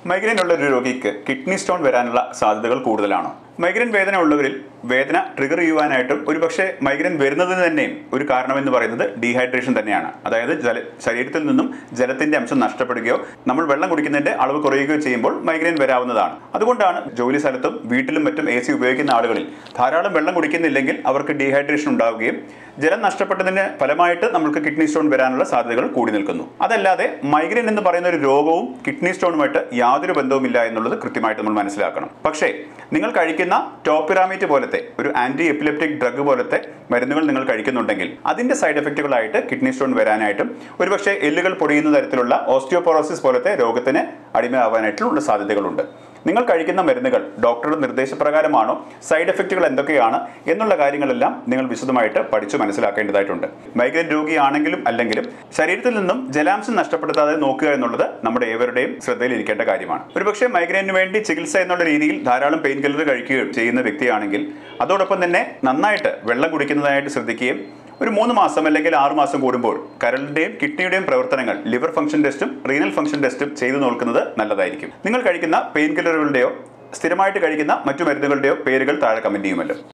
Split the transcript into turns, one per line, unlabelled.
migraine ഉള്ള ഒരു രോഗിക്ക് കിഡ്നി സ്റ്റോൺ വരാനുള്ള സാധ്യതകൾ കൂടുതലാണോ മൈഗ്രെയിൻ വേദന ഉള്ളവരിൽ വേദന ട്രിഗർ ചെയ്യുവാനായിട്ടും ഒരുപക്ഷെ മൈഗ്രെയിൻ വരുന്നതിന് തന്നെയും ഒരു കാരണമെന്ന് പറയുന്നത് ഡീഹൈഡ്രേഷൻ തന്നെയാണ് അതായത് ജല ശരീരത്തിൽ നിന്നും ജലത്തിന്റെ അംശം നഷ്ടപ്പെടുകയോ നമ്മൾ വെള്ളം കുടിക്കുന്നതിന്റെ അളവ് കുറയുകയോ ചെയ്യുമ്പോൾ മൈഗ്രെയിൻ വരാവുന്നതാണ് അതുകൊണ്ടാണ് ജോലി സ്ഥലത്തും വീട്ടിലും മറ്റും എ സി ഉപയോഗിക്കുന്ന ആളുകളിൽ ധാരാളം വെള്ളം കുടിക്കുന്നില്ലെങ്കിൽ അവർക്ക് ഡീഹൈഡ്രേഷൻ ഉണ്ടാവുകയും ജലം നഷ്ടപ്പെട്ടതിന് ഫലമായിട്ട് നമുക്ക് കിഡ്നി സ്റ്റോൺ വരാനുള്ള സാധ്യതകൾ കൂടി നിൽക്കുന്നു അതല്ലാതെ മൈഗ്രെയിൻ എന്ന് പറയുന്ന ഒരു രോഗവും കിഡ്നി സ്റ്റോണുമായിട്ട് യാതൊരു ബന്ധവുമില്ല എന്നുള്ളത് കൃത്യമായിട്ട് നമ്മൾ മനസ്സിലാക്കണം പക്ഷേ നിങ്ങൾ കഴിക്കുന്ന ടോപ്പിറാമേറ്റ് പോലത്തെ ഒരു ആന്റി എപ്പിലെപ്റ്റിക് ഡ്രഗ് പോലത്തെ മരുന്നുകൾ നിങ്ങൾ കഴിക്കുന്നുണ്ടെങ്കിൽ അതിന്റെ സൈഡ് എഫക്റ്റുകളായിട്ട് കിഡ്നി സ്റ്റോൺ വരാനായിട്ടും ഒരുപക്ഷെ എല്ലുകൾ പൊടിയുന്ന തരത്തിലുള്ള ഓസ്റ്റിയോപോറോസിസ് പോലത്തെ രോഗത്തിന് അടിമയാവാനായിട്ടുള്ള സാധ്യതകളുണ്ട് നിങ്ങൾ കഴിക്കുന്ന മരുന്നുകൾ ഡോക്ടറുടെ നിർദ്ദേശപ്രകാരമാണോ സൈഡ് എഫക്റ്റുകൾ എന്തൊക്കെയാണ് എന്നുള്ള കാര്യങ്ങളെല്ലാം നിങ്ങൾ വിശദമായിട്ട് പഠിച്ചു മനസ്സിലാക്കേണ്ടതായിട്ടുണ്ട് മൈഗ്രെയിൻ രോഗിയാണെങ്കിലും അല്ലെങ്കിലും ശരീരത്തിൽ നിന്നും ജലാംശം നഷ്ടപ്പെടുത്താതെ നോക്കുക എന്നുള്ളത് നമ്മുടെ ഏവരുടെയും ശ്രദ്ധയിലിരിക്കേണ്ട കാര്യമാണ് ഒരുപക്ഷെ മൈഗ്രെയിനു വേണ്ടി ചികിത്സ എന്നുള്ള രീതിയിൽ ധാരാളം പെയിൻ കില്ലർ കഴിക്കുകയും ചെയ്യുന്ന വ്യക്തിയാണെങ്കിൽ അതോടൊപ്പം തന്നെ നന്നായിട്ട് വെള്ളം കുടിക്കുന്നതായിട്ട് ശ്രദ്ധിക്കുകയും ഒരു മൂന്ന് മാസം അല്ലെങ്കിൽ ആറ് മാസം കൂടുമ്പോൾ കരളിന്റെയും കിഡ്നിയുടെയും പ്രവർത്തനങ്ങൾ ലിവർ ഫംഗ്ഷൻ ടെസ്റ്റും റീനൽ ഫംഗ്ഷൻ ടെസ്റ്റും ചെയ്തു നോക്കുന്നത് നല്ലതായിരിക്കും നിങ്ങൾ കഴിക്കുന്ന പെയിൻ കില്ലറുകളുടെയോ സ്ഥിരമായിട്ട് കഴിക്കുന്ന മറ്റു മരുന്നുകളുടെയോ പേരുകൾ താഴെ കമന്റ് ചെയ്യുമല്ലോ